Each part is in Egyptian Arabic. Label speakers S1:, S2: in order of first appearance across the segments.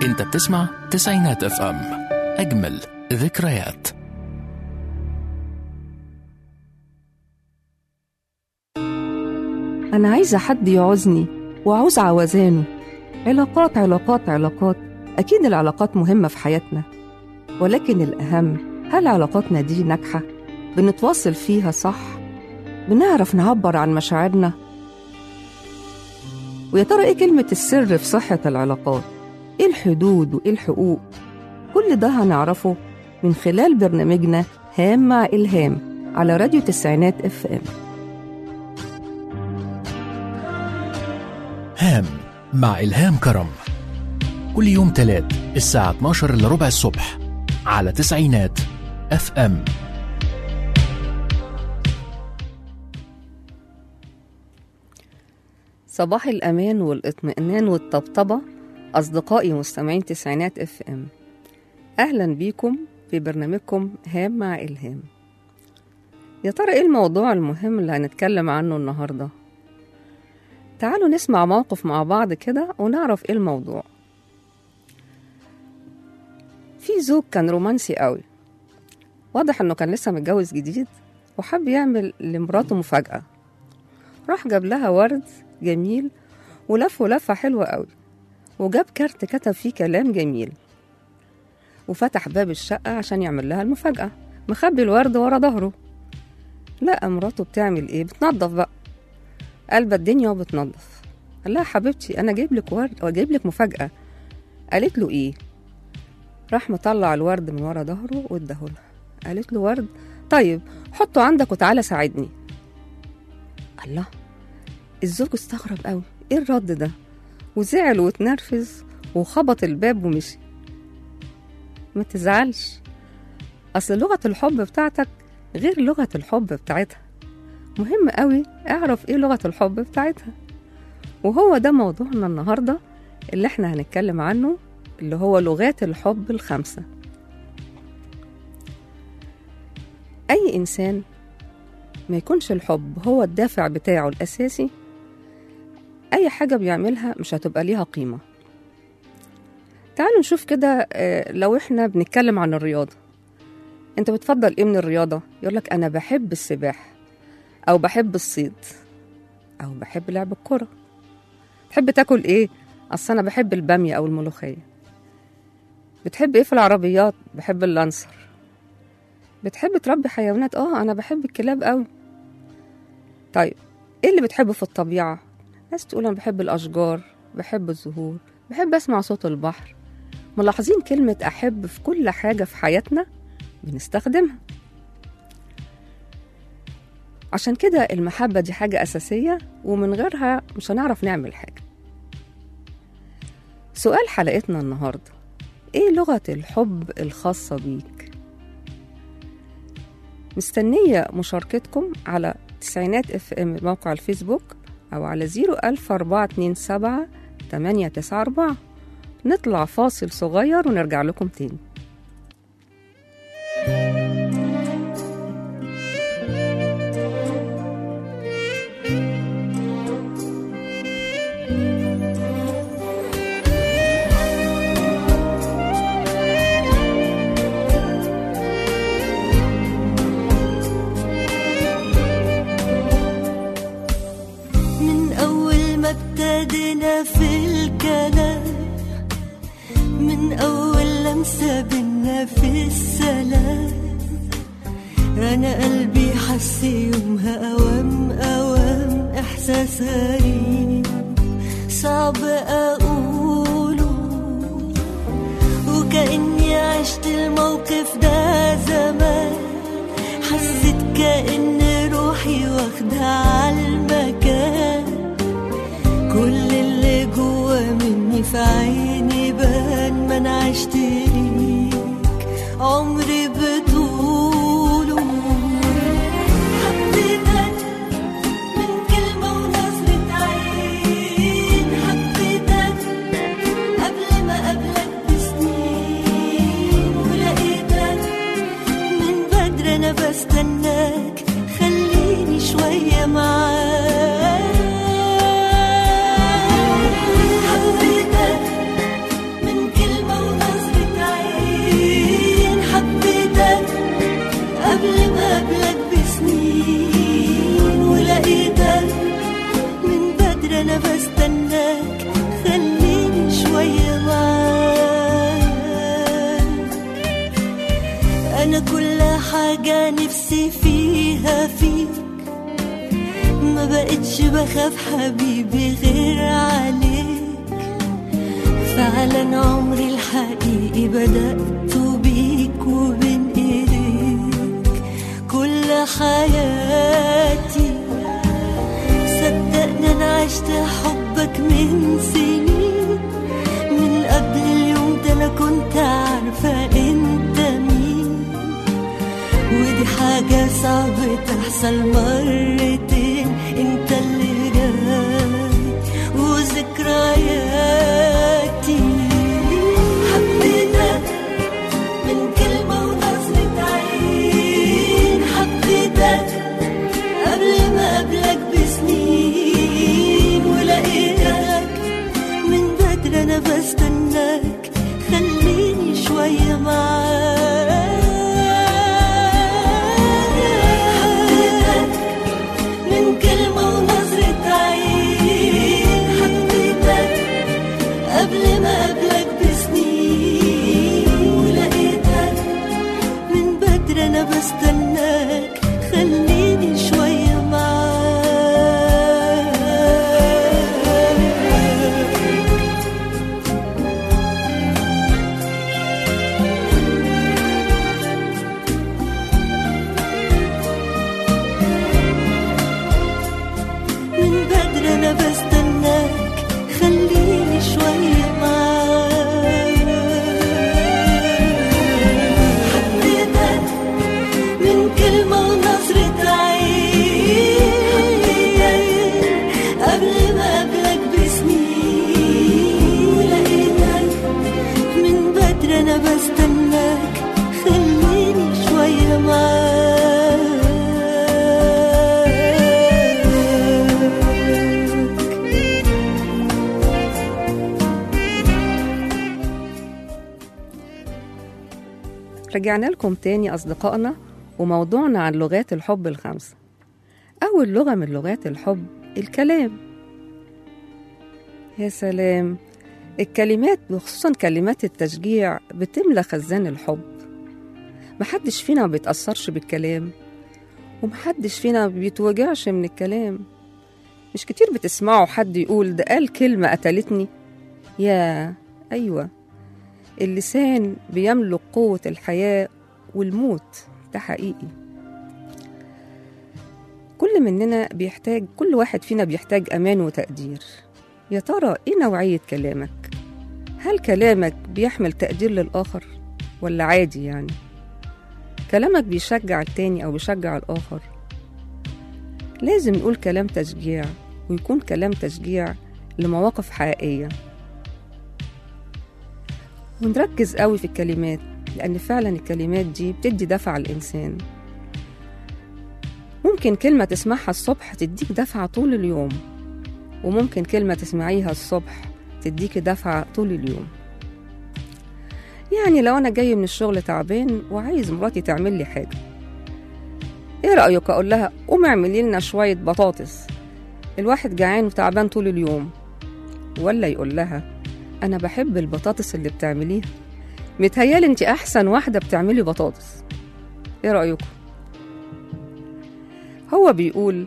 S1: انت بتسمع تسعينات اف ام اجمل ذكريات
S2: أنا عايزة حد يعوزني وعاوز عوزانه علاقات علاقات علاقات أكيد العلاقات مهمة في حياتنا ولكن الأهم هل علاقاتنا دي ناجحة؟ بنتواصل فيها صح؟ بنعرف نعبر عن مشاعرنا؟ ويا ترى إيه كلمة السر في صحة العلاقات؟ إيه الحدود وإيه الحقوق؟ كل ده هنعرفه من خلال برنامجنا هام مع إلهام على راديو تسعينات اف ام
S1: هام مع إلهام كرم كل يوم تلات الساعة 12 إلا ربع الصبح على تسعينات اف ام
S2: صباح الأمان والاطمئنان والطبطبة أصدقائي مستمعين تسعينات اف ام أهلا بيكم في برنامجكم هام مع إلهام يا ترى إيه الموضوع المهم اللي هنتكلم عنه النهاردة؟ تعالوا نسمع موقف مع بعض كده ونعرف إيه الموضوع في زوج كان رومانسي قوي واضح إنه كان لسه متجوز جديد وحب يعمل لمراته مفاجأة راح جاب لها ورد جميل ولفه لفة حلوة قوي وجاب كارت كتب فيه كلام جميل وفتح باب الشقة عشان يعمل لها المفاجأة مخبي الورد ورا ظهره لقى مراته بتعمل ايه بتنظف بقى قلبة الدنيا وبتنظف قال لها حبيبتي انا جايب لك ورد وجايب لك مفاجأة قالت له ايه راح مطلع الورد من ورا ظهره واداهولها قالت له ورد طيب حطه عندك وتعالى ساعدني الله الزوج استغرب قوي ايه الرد ده وزعل واتنرفز وخبط الباب ومشي ما تزعلش اصل لغة الحب بتاعتك غير لغة الحب بتاعتها مهم قوي اعرف ايه لغة الحب بتاعتها وهو ده موضوعنا النهاردة اللي احنا هنتكلم عنه اللي هو لغات الحب الخمسة أي إنسان ما يكونش الحب هو الدافع بتاعه الأساسي أي حاجة بيعملها مش هتبقى ليها قيمة تعالوا نشوف كده آه، لو احنا بنتكلم عن الرياضة انت بتفضل ايه من الرياضة يقولك انا بحب السباحة او بحب الصيد او بحب لعب الكرة تحب تاكل ايه اصل انا بحب البامية او الملوخية بتحب ايه في العربيات بحب اللانسر بتحب تربي حيوانات اه انا بحب الكلاب قوي طيب ايه اللي بتحبه في الطبيعة ناس تقول انا بحب الاشجار بحب الزهور بحب اسمع صوت البحر ملاحظين كلمة أحب في كل حاجة في حياتنا بنستخدمها عشان كده المحبة دي حاجة أساسية ومن غيرها مش هنعرف نعمل حاجة سؤال حلقتنا النهاردة إيه لغة الحب الخاصة بيك؟ مستنية مشاركتكم على تسعينات اف ام موقع الفيسبوك أو على زيرو ألف أربعة اتنين سبعة تمانية تسعة أربعة نطلع فاصل صغير ونرجع لكم تاني
S3: من أول ما ابتدينا في الكلام من أول لمسة بينا في السلام أنا قلبي حس يومها أوام أوام إحساس غريب صعب أقوله وكأني عشت الموقف ده زمان حسيت كأن روحي واخدة عالمكان كل اللي جوا مني في عيني بان ما انا عشت ليك عمري بطوله حبيتك من كلمة ونظرة عين حبيتك قبل ما قبلك بسنين ولقيتك من بدري انا بستناك خليني شوية معاك حبيتك من كلمة انا بستناك خليني شوية معاك انا كل حاجة نفسي فيها فيك ما بقتش بخاف حبيبي غير عليك فعلا عمري الحقيقي بدأت بيك وبين ايديك كل حياتي صدقني انا عشت حبك من سنين من قبل اليوم ده انا كنت عارفة انت مين ودي حاجة صعب تحصل مرتين انت اللي جاي وذكرياتي حبيتك من كلمة ونظرة عين حبيتك قبل ما قبلك بسنين ولقيتك من بدري انا بستناك خليني شوية معاك حبيتك من كلمة ونظرة عين حبيتك قبل ما قبلك بسنين ولقيتك من بدري انا بستناك خليني شوية معاك من بدري انا بستناك خليني شوية معاك حبيتك من كلمة ونظرة عين قبل ما قبلك بسنين ولقيتك من بدري انا بستناك خليني شوية معاك
S2: رجعنا لكم تاني أصدقائنا وموضوعنا عن لغات الحب الخمسة أول لغة من لغات الحب الكلام يا سلام الكلمات وخصوصا كلمات التشجيع بتملى خزان الحب محدش فينا ما بيتأثرش بالكلام ومحدش فينا ما بيتوجعش من الكلام مش كتير بتسمعوا حد يقول ده قال كلمة قتلتني يا أيوة اللسان بيملك قوة الحياة والموت ده حقيقي كل مننا بيحتاج كل واحد فينا بيحتاج أمان وتقدير يا ترى إيه نوعية كلامك؟ هل كلامك بيحمل تقدير للآخر ولا عادي يعني؟ كلامك بيشجع التاني أو بيشجع الآخر لازم نقول كلام تشجيع ويكون كلام تشجيع لمواقف حقيقية ونركز قوي في الكلمات لأن فعلا الكلمات دي بتدي دفع الإنسان ممكن كلمة تسمعها الصبح تديك دفعة طول اليوم وممكن كلمة تسمعيها الصبح تديك دفعة طول اليوم يعني لو أنا جاي من الشغل تعبان وعايز مراتي تعمل لي حاجة إيه رأيك أقول لها قومي اعملي لنا شوية بطاطس الواحد جعان وتعبان طول اليوم ولا يقول لها أنا بحب البطاطس اللي بتعمليها متهيالي انت أحسن واحدة بتعملي بطاطس إيه رأيكم؟ هو بيقول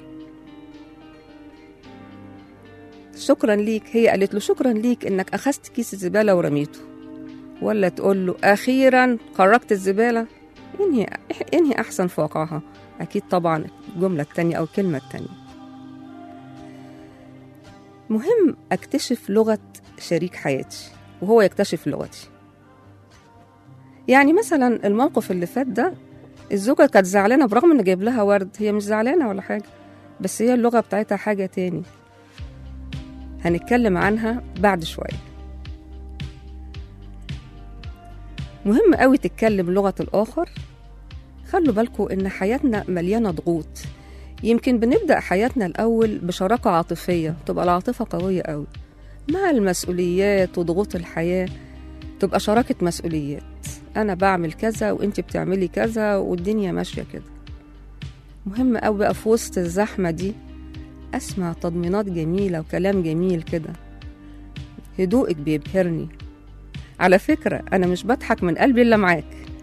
S2: شكرا ليك هي قالت له شكرا ليك انك اخذت كيس الزباله ورميته ولا تقول له اخيرا خرجت الزباله انهي انهي احسن في واقعها اكيد طبعا الجمله التانية او الكلمه التانية مهم اكتشف لغه شريك حياتي وهو يكتشف لغتي يعني مثلا الموقف اللي فات ده الزوجة كانت زعلانة برغم إن جايب لها ورد هي مش زعلانة ولا حاجة بس هي اللغة بتاعتها حاجة تاني هنتكلم عنها بعد شوية مهم قوي تتكلم لغة الآخر خلوا بالكم إن حياتنا مليانة ضغوط يمكن بنبدأ حياتنا الأول بشراكة عاطفية تبقى العاطفة قوية قوي مع المسؤوليات وضغوط الحياة تبقى شراكة مسؤوليات أنا بعمل كذا وإنت بتعملي كذا والدنيا ماشية كده مهم قوي بقى في وسط الزحمة دي أسمع تضمينات جميلة وكلام جميل كده هدوءك بيبهرني على فكرة أنا مش بضحك من قلبي إلا معاك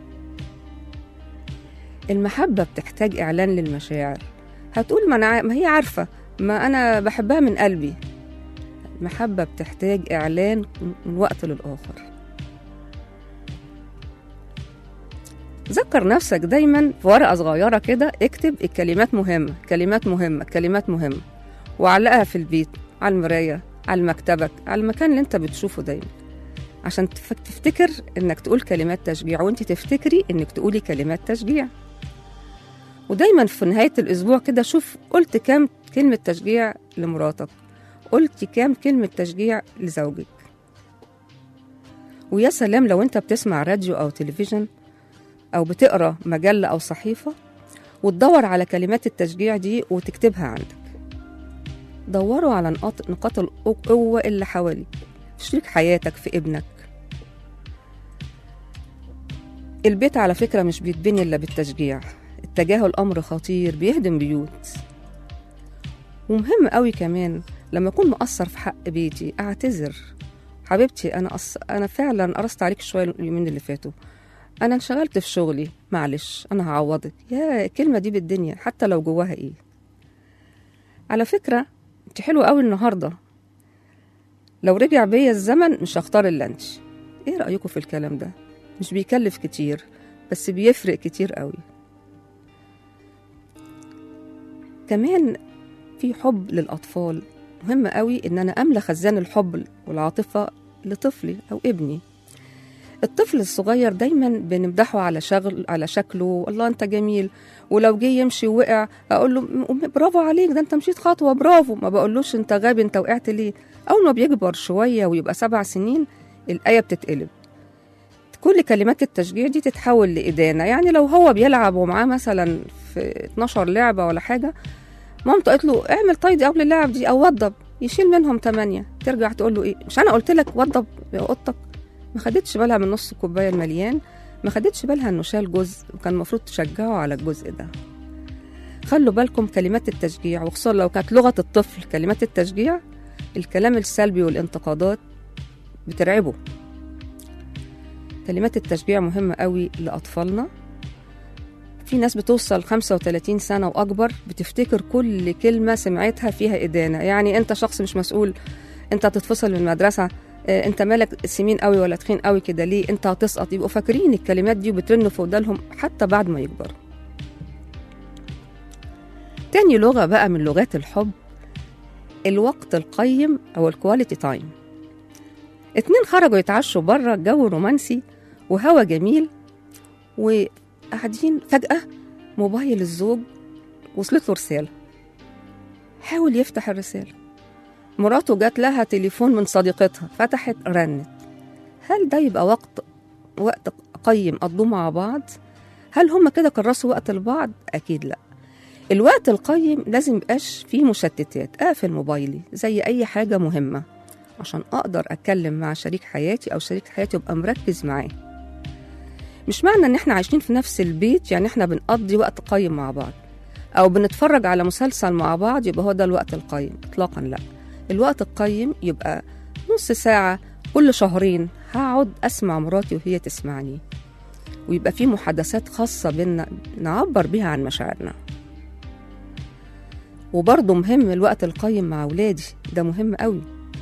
S2: المحبة بتحتاج إعلان للمشاعر هتقول ما, أنا ع- ما هي عارفة ما أنا بحبها من قلبي المحبة بتحتاج إعلان من وقت للآخر ذكر نفسك دايما في ورقة صغيرة كده اكتب الكلمات مهمة كلمات مهمة كلمات مهمة وعلقها في البيت على المراية على مكتبك على المكان اللي انت بتشوفه دايما عشان تف- تفتكر انك تقول كلمات تشجيع وانت تفتكري انك تقولي كلمات تشجيع ودايما في نهاية الأسبوع كده شوف قلت كام كلمة تشجيع لمراتك قلت كام كلمة تشجيع لزوجك ويا سلام لو انت بتسمع راديو أو تلفزيون أو بتقرأ مجلة أو صحيفة وتدور على كلمات التشجيع دي وتكتبها عندك دوروا على نقاط نقاط القوة اللي حواليك في شريك حياتك في ابنك البيت على فكرة مش بيتبني إلا بالتشجيع التجاهل أمر خطير بيهدم بيوت ومهم قوي كمان لما أكون مقصر في حق بيتي أعتذر حبيبتي أنا أص... أنا فعلا قرصت عليك شوية اليومين اللي فاتوا أنا انشغلت في شغلي معلش أنا هعوضك يا الكلمة دي بالدنيا حتى لو جواها إيه على فكرة انت حلوة قوي النهاردة لو رجع بيا الزمن مش هختار اللانش ايه رأيكم في الكلام ده مش بيكلف كتير بس بيفرق كتير قوي كمان في حب للأطفال مهم قوي إن أنا أملى خزان الحب والعاطفة لطفلي أو ابني الطفل الصغير دايما بنمدحه على شغل على شكله الله انت جميل ولو جه يمشي ووقع اقول له م- برافو عليك ده انت مشيت خطوه برافو ما بقولوش انت غبي انت وقعت ليه اول ما بيكبر شويه ويبقى سبع سنين الايه بتتقلب كل كلمات التشجيع دي تتحول لإدانة يعني لو هو بيلعب ومعاه مثلا في 12 لعبة ولا حاجة مامته قالت له اعمل طيدي قبل اللعب دي أو وضب يشيل منهم تمانية ترجع تقول له ايه مش أنا قلت لك وضب يا قطك ما خدتش بالها من نص الكوباية المليان ما خدتش بالها انه شال جزء وكان المفروض تشجعه على الجزء ده خلوا بالكم كلمات التشجيع وخصوصا لو كانت لغة الطفل كلمات التشجيع الكلام السلبي والانتقادات بترعبه كلمات التشجيع مهمة قوي لأطفالنا في ناس بتوصل 35 سنة وأكبر بتفتكر كل كلمة سمعتها فيها إدانة يعني أنت شخص مش مسؤول أنت هتتفصل من المدرسة آه، أنت مالك سمين قوي ولا تخين قوي كده ليه أنت هتسقط يبقوا فاكرين الكلمات دي وبترن في ودانهم حتى بعد ما يكبروا تاني لغة بقى من لغات الحب الوقت القيم أو الكواليتي تايم اتنين خرجوا يتعشوا بره جو رومانسي وهوا جميل وقاعدين فجأة موبايل الزوج وصلت له رسالة حاول يفتح الرسالة مراته جات لها تليفون من صديقتها فتحت رنت هل ده يبقى وقت وقت قيم قضوه مع بعض هل هم كده كرسوا وقت لبعض اكيد لا الوقت القيم لازم يبقاش فيه مشتتات اقفل موبايلي زي اي حاجه مهمه عشان اقدر اتكلم مع شريك حياتي او شريك حياتي يبقى مركز معاه مش معنى ان احنا عايشين في نفس البيت يعني احنا بنقضي وقت قيم مع بعض او بنتفرج على مسلسل مع بعض يبقى هو ده الوقت القيم اطلاقا لا الوقت القيم يبقى نص ساعة كل شهرين هقعد أسمع مراتي وهي تسمعني ويبقى في محادثات خاصة بينا نعبر بيها عن مشاعرنا وبرضه مهم الوقت القيم مع ولادي ده مهم قوي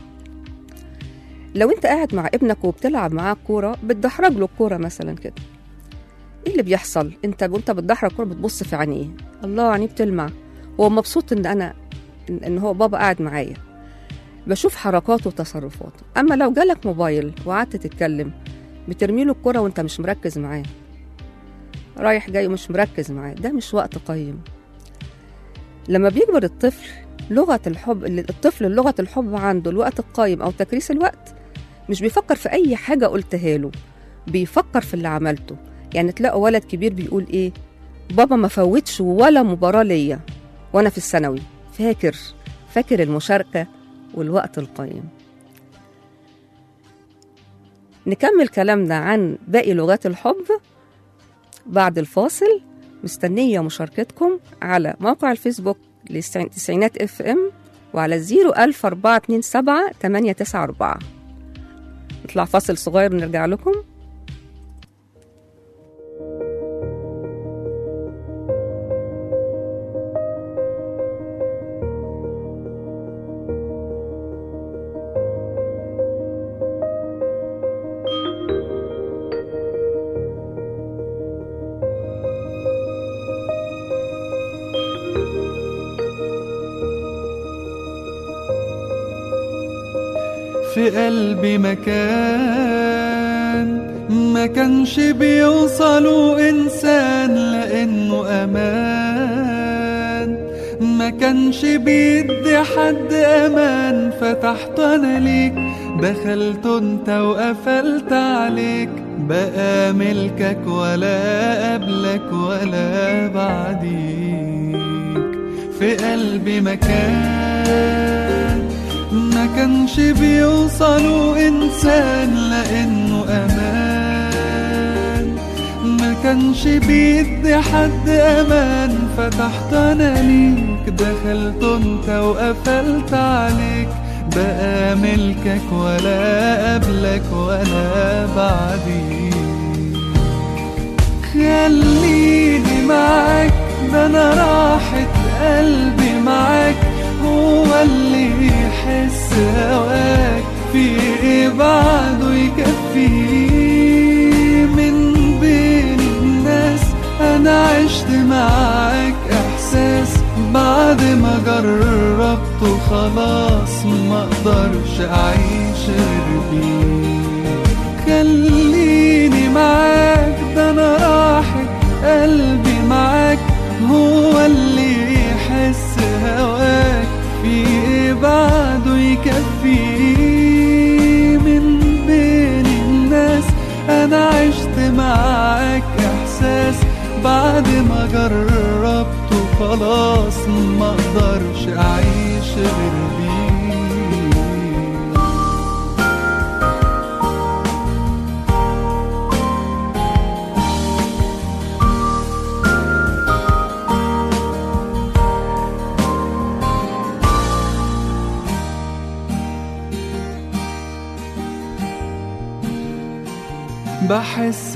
S2: لو انت قاعد مع ابنك وبتلعب معاه كورة بتدحرج له الكورة مثلا كده ايه اللي بيحصل انت وانت بتدحرج الكورة بتبص في عينيه الله عينيه بتلمع هو مبسوط ان انا ان إن هو بابا قاعد معايا بشوف حركاته وتصرفاته اما لو جالك موبايل وقعدت تتكلم بترمي له الكرة وانت مش مركز معاه رايح جاي ومش مركز معاه ده مش وقت قيم لما بيكبر الطفل لغة الحب اللي الطفل لغة الحب عنده الوقت القايم أو تكريس الوقت مش بيفكر في أي حاجة قلتها له بيفكر في اللي عملته يعني تلاقوا ولد كبير بيقول إيه بابا ما فوتش ولا مباراة ليا وأنا في الثانوي فاكر فاكر المشاركة والوقت القيم نكمل كلامنا عن باقي لغات الحب بعد الفاصل مستنية مشاركتكم على موقع الفيسبوك للتسعينات اف ام وعلى الزيرو ألف أربعة اتنين سبعة تمانية تسعة أربعة نطلع فاصل صغير ونرجع لكم
S4: في قلبي مكان ما كانش بيوصلوا إنسان لأنه أمان ما كانش بيدي حد أمان فتحت أنا ليك دخلت انت وقفلت عليك بقى ملكك ولا قبلك ولا بعديك في قلبي مكان ما كانش بيوصلوا إنسان لأنه أمان ما كانش بيدي حد أمان فتحت أنا ليك دخلت انت وقفلت عليك بقى ملكك ولا قبلك ولا بعديك خليني معاك ده انا راحة قلبي معاك هو اللي يحس هواك في ايه بعده يكفيه من بين الناس انا عشت معاك احساس بعد ما جربته خلاص ما اقدرش اعيش غير بيه خليني معاك ده انا راحة قلبي معاك هو اللي يحس هواك في ايه بعده يكفيه من بين الناس انا عشت معاك احساس بعد ما جربته خلاص ما اقدرش اعيش غير بيه بحس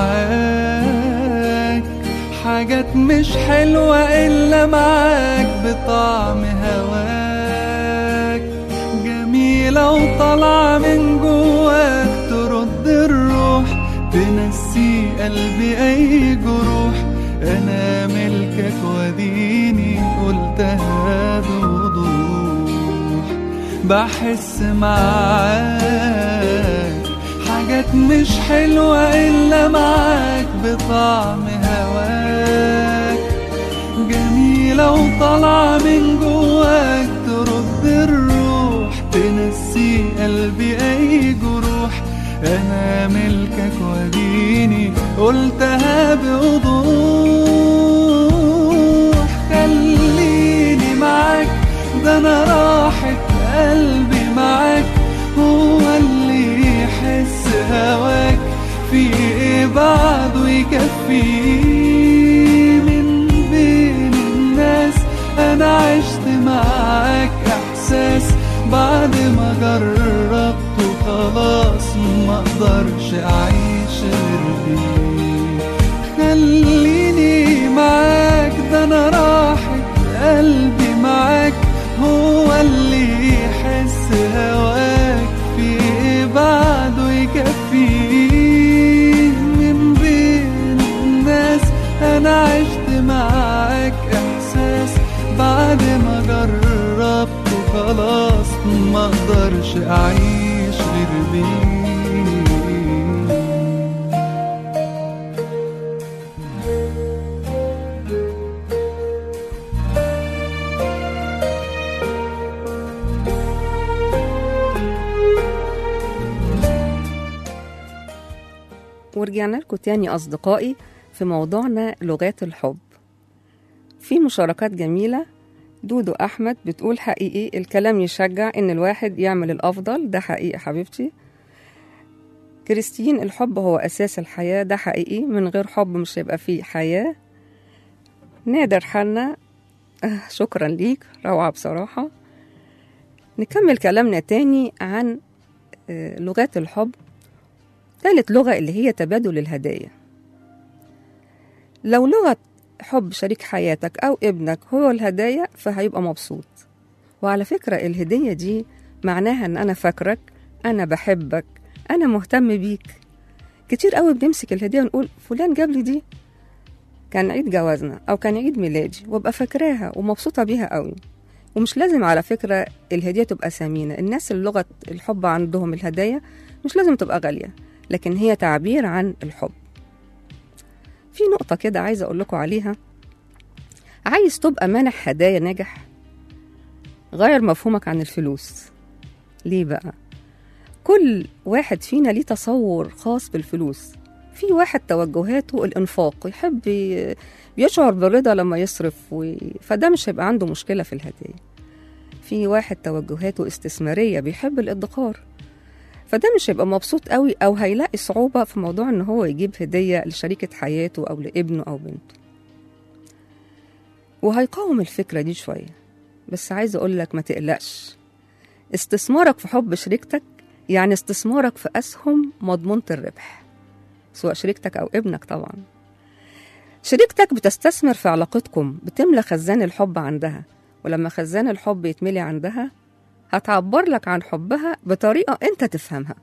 S4: معاك حاجات مش حلوة إلا معاك بطعم هواك جميلة وطالعة من جواك ترد الروح تنسي قلبي أي جروح أنا ملكك وديني قلتها بوضوح بحس معاك حاجات مش حلوة إلا معاك بطعم هواك جميلة وطالعة من جواك ترد الروح تنسي قلبي أي جروح أنا ملكك وديني قلتها بوضوح خليني معاك ده أنا راحة قلبي معاك هو اللي يحس هواك في ايه بعده يكفيه من بين الناس انا عشت معاك احساس بعد ما جربته خلاص ما اقدرش اعيش غير بيه خليني معاك ده انا راحة قلبي معاك هو اللي يحس هواك في ايه بعده يكفيه من بين الناس انا عشت معاك احساس بعد ما جربته خلاص ما اقدرش اعيش غير بيه
S2: ورجعنا لكم تاني أصدقائي في موضوعنا لغات الحب في مشاركات جميلة دودو أحمد بتقول حقيقي الكلام يشجع إن الواحد يعمل الأفضل ده حقيقي حبيبتي كريستين الحب هو أساس الحياة ده حقيقي من غير حب مش هيبقى فيه حياة نادر حنا آه، شكرا ليك روعة بصراحة نكمل كلامنا تاني عن آه، لغات الحب ثالث لغة اللي هي تبادل الهدايا لو لغة حب شريك حياتك أو ابنك هو الهدايا فهيبقى مبسوط وعلى فكرة الهدية دي معناها إن أنا فاكرك أنا بحبك أنا مهتم بيك كتير قوي بنمسك الهدية ونقول فلان جاب لي دي كان عيد جوازنا أو كان عيد ميلادي وابقى فاكراها ومبسوطة بيها قوي ومش لازم على فكرة الهدية تبقى ثمينة الناس اللي لغة الحب عندهم الهدايا مش لازم تبقى غالية لكن هي تعبير عن الحب في نقطة كده عايزة أقول لكم عليها عايز تبقى مانح هدايا ناجح غير مفهومك عن الفلوس ليه بقى كل واحد فينا ليه تصور خاص بالفلوس في واحد توجهاته الإنفاق يحب ي- بيشعر بالرضا لما يصرف و... فده مش هيبقى عنده مشكلة في الهدايا في واحد توجهاته استثمارية بيحب الادخار فده مش هيبقى مبسوط قوي أو هيلاقي صعوبة في موضوع إن هو يجيب هدية لشريكة حياته أو لابنه أو بنته وهيقاوم الفكرة دي شوية بس عايزة أقول لك ما تقلقش استثمارك في حب شريكتك يعني استثمارك في أسهم مضمونة الربح سواء شريكتك أو ابنك طبعا شريكتك بتستثمر في علاقتكم بتملى خزان الحب عندها ولما خزان الحب يتملي عندها هتعبر لك عن حبها بطريقة أنت تفهمها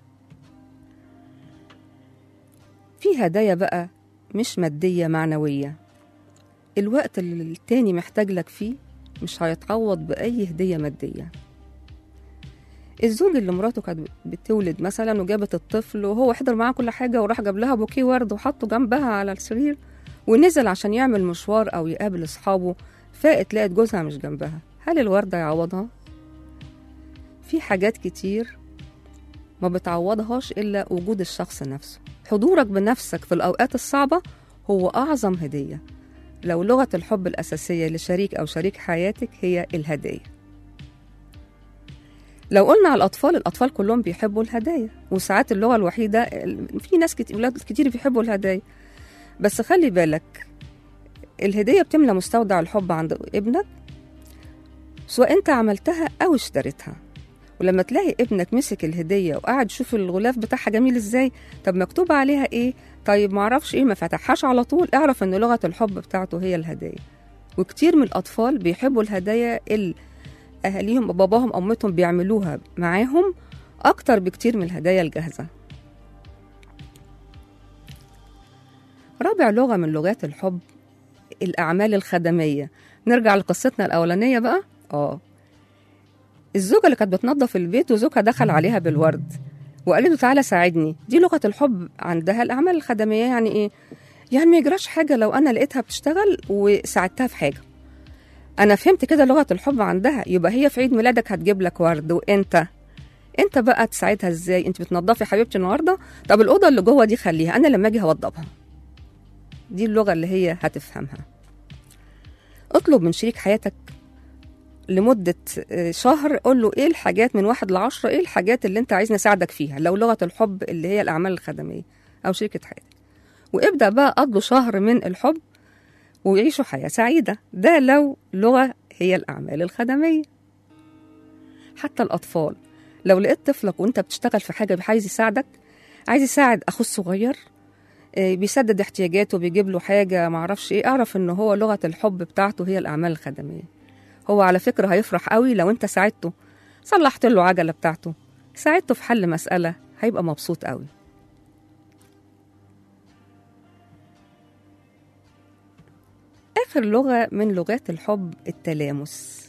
S2: في هدايا بقى مش مادية معنوية الوقت اللي التاني محتاج لك فيه مش هيتعوض بأي هدية مادية الزوج اللي مراته كانت بتولد مثلا وجابت الطفل وهو حضر معاها كل حاجة وراح جاب لها بوكيه ورد وحطه جنبها على السرير ونزل عشان يعمل مشوار أو يقابل أصحابه فاقت لقت جوزها مش جنبها هل الوردة يعوضها؟ في حاجات كتير ما بتعوضهاش إلا وجود الشخص نفسه حضورك بنفسك في الأوقات الصعبة هو أعظم هدية لو لغة الحب الأساسية لشريك أو شريك حياتك هي الهدايا لو قلنا على الأطفال الأطفال كلهم بيحبوا الهدايا وساعات اللغة الوحيدة في ناس كتير ولاد كتير بيحبوا الهدايا بس خلي بالك الهدية بتملى مستودع الحب عند ابنك سواء انت عملتها او اشتريتها ولما تلاقي ابنك مسك الهدية وقعد يشوف الغلاف بتاعها جميل ازاي طب مكتوب عليها ايه طيب معرفش ايه ما فتحهاش على طول اعرف ان لغة الحب بتاعته هي الهدايا وكتير من الاطفال بيحبوا الهدايا اللي اهاليهم باباهم امتهم بيعملوها معاهم اكتر بكتير من الهدايا الجاهزة رابع لغة من لغات الحب الأعمال الخدمية نرجع لقصتنا الأولانية بقى آه الزوجة اللي كانت بتنظف البيت وزوجها دخل عليها بالورد وقالت له تعالى ساعدني دي لغة الحب عندها الأعمال الخدمية يعني إيه؟ يعني ما يجراش حاجة لو أنا لقيتها بتشتغل وساعدتها في حاجة أنا فهمت كده لغة الحب عندها يبقى هي في عيد ميلادك هتجيب لك ورد وأنت أنت بقى تساعدها إزاي؟ أنت بتنظفي حبيبتي النهاردة؟ طب الأوضة اللي جوه دي خليها أنا لما أجي هوضبها دي اللغة اللي هي هتفهمها اطلب من شريك حياتك لمدة آه، شهر قول له ايه الحاجات من واحد لعشرة ايه الحاجات اللي انت عايزني اساعدك فيها لو لغة الحب اللي هي الأعمال الخدمية أو شركة حياتك وابدأ بقى قضوا شهر من الحب ويعيشوا حياة سعيدة ده لو لغة هي الأعمال الخدمية حتى الأطفال لو لقيت طفلك وانت بتشتغل في حاجة عايز يساعدك عايز يساعد أخوه الصغير آه، بيسدد احتياجاته بيجيب له حاجة معرفش ايه اعرف ان هو لغة الحب بتاعته هي الأعمال الخدمية هو على فكرة هيفرح قوي لو انت ساعدته صلحت له عجلة بتاعته ساعدته في حل مسألة هيبقى مبسوط قوي آخر لغة من لغات الحب التلامس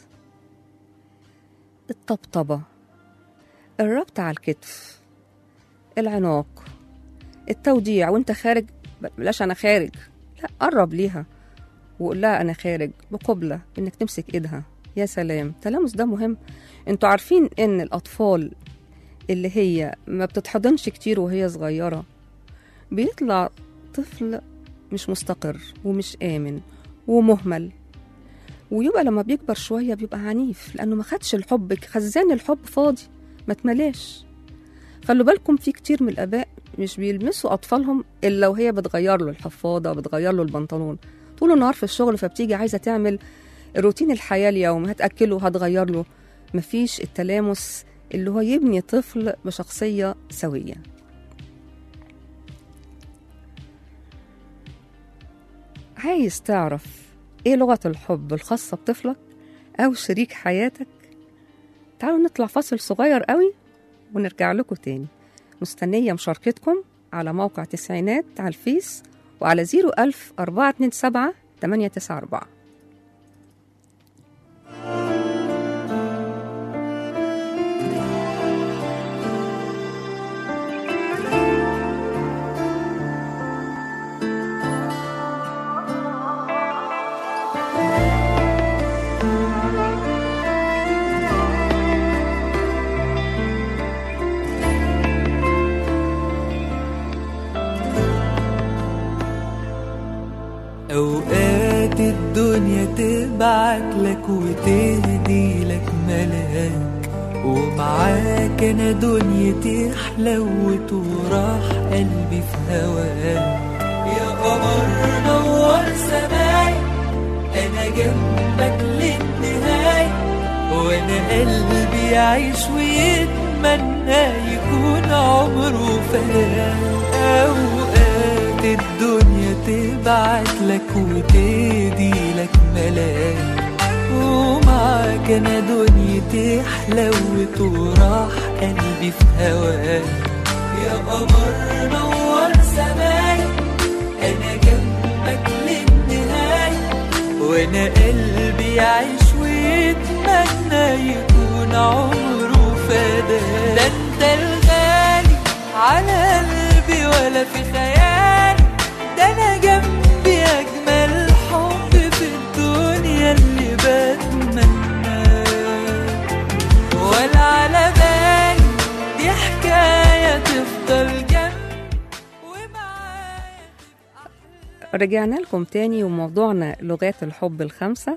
S2: الطبطبة الربط على الكتف العناق التوديع وانت خارج بلاش انا خارج لا قرب ليها وقول لها انا خارج بقبلة انك تمسك ايدها يا سلام التلامس ده مهم انتوا عارفين ان الاطفال اللي هي ما بتتحضنش كتير وهي صغيرة بيطلع طفل مش مستقر ومش آمن ومهمل ويبقى لما بيكبر شوية بيبقى عنيف لأنه ما خدش الحب خزان الحب فاضي ما اتملاش خلوا بالكم في كتير من الآباء مش بيلمسوا أطفالهم إلا وهي بتغير له الحفاضة بتغير له البنطلون طول النهار في الشغل فبتيجي عايزة تعمل روتين الحياة اليوم هتأكله هتغير له مفيش التلامس اللي هو يبني طفل بشخصية سوية عايز تعرف ايه لغة الحب الخاصة بطفلك أو شريك حياتك تعالوا نطلع فاصل صغير قوي ونرجع لكم تاني مستنية مشاركتكم على موقع تسعينات على الفيس وعلى 01000 427 894
S4: أوقات الدنيا تبعت لك وتهدي لك ملاك ومعاك أنا دنيتي حلوت وراح قلبي في هواك يا قمر نور سماي أنا جنبك للنهاية وأنا قلبي يعيش ويتمنى يكون عمره فات أوقات الدنيا تبعت لك وتهدي لك ملاك ومعاك انا دنيتي حلوت وراح قلبي في هواك يا قمر نور سماي انا جنبك للنهاية وانا قلبي يعيش ويتمنى يكون عمره فداك ده انت الغالي على قلبي ولا في خيالي ده انا جنبي اجمل حب في الدنيا اللي بتمناه ولا على بالي دي حكايه تفضل جنبي ومعايا
S2: رجعنا لكم تاني وموضوعنا لغات الحب الخمسة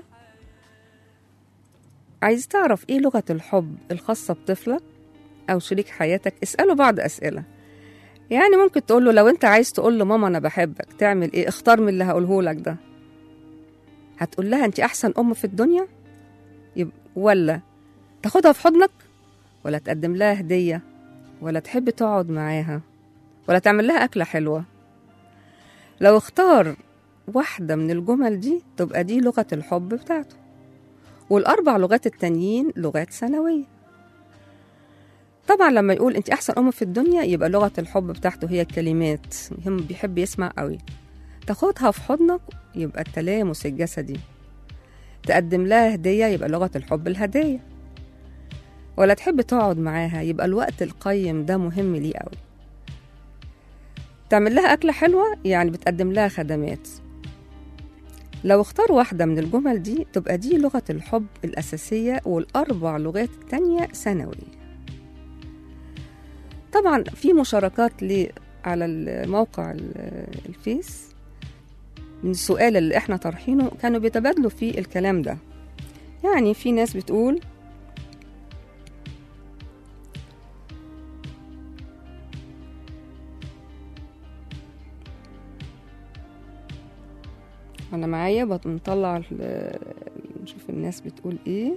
S2: عايز تعرف ايه لغة الحب الخاصة بطفلك أو شريك حياتك اسأله بعض أسئلة يعني ممكن تقول له لو انت عايز تقول له ماما انا بحبك تعمل ايه اختار من اللي هقوله لك ده هتقول لها انت احسن ام في الدنيا يب... ولا تاخدها في حضنك ولا تقدم لها هدية ولا تحب تقعد معاها ولا تعمل لها أكلة حلوة لو اختار واحدة من الجمل دي تبقى دي لغة الحب بتاعته والأربع لغات التانيين لغات ثانوية طبعا لما يقول انت احسن ام في الدنيا يبقى لغه الحب بتاعته هي الكلمات هم بيحب يسمع قوي تاخدها في حضنك يبقى التلامس الجسدي تقدم لها هديه يبقى لغه الحب الهديه ولا تحب تقعد معاها يبقى الوقت القيم ده مهم ليه قوي تعمل لها أكلة حلوة يعني بتقدم لها خدمات لو اختار واحدة من الجمل دي تبقى دي لغة الحب الأساسية والأربع لغات التانية ثانوية طبعا في مشاركات لي على الموقع ال- الفيس من السؤال اللي احنا طرحينه كانوا بيتبادلوا فيه الكلام ده يعني في ناس بتقول انا معايا بط- بنطلع ال- نشوف الناس بتقول ايه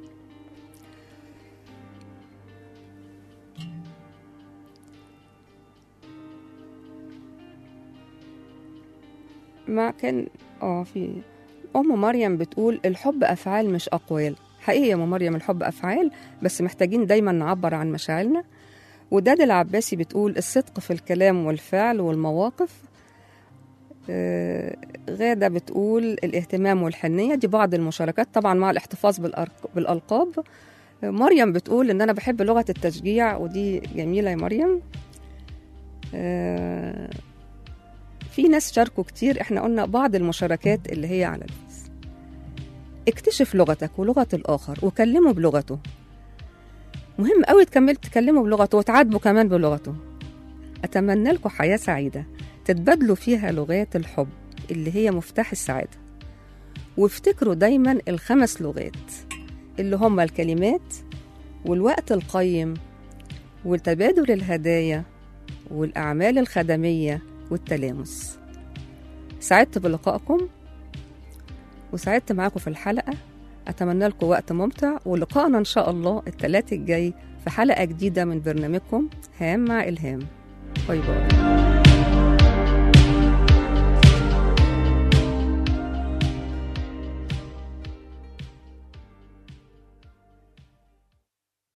S2: ما كان اه في ام مريم بتقول الحب افعال مش اقوال حقيقي يا ام مريم الحب افعال بس محتاجين دايما نعبر عن مشاعرنا وداد العباسي بتقول الصدق في الكلام والفعل والمواقف آه، غادة بتقول الاهتمام والحنية دي بعض المشاركات طبعا مع الاحتفاظ بالأرق- بالألقاب آه، مريم بتقول إن أنا بحب لغة التشجيع ودي جميلة يا مريم آه، في ناس شاركوا كتير احنا قلنا بعض المشاركات اللي هي على الفيس اكتشف لغتك ولغة الآخر وكلمه بلغته مهم قوي تكمل تكلمه بلغته وتعاتبه كمان بلغته أتمنى لكم حياة سعيدة تتبادلوا فيها لغات الحب اللي هي مفتاح السعادة وافتكروا دايما الخمس لغات اللي هما الكلمات والوقت القيم وتبادل الهدايا والأعمال الخدمية والتلامس سعدت بلقائكم وسعدت معاكم في الحلقة أتمنى لكم وقت ممتع ولقائنا إن شاء الله الثلاث الجاي في حلقة جديدة من برنامجكم هام مع إلهام باي باي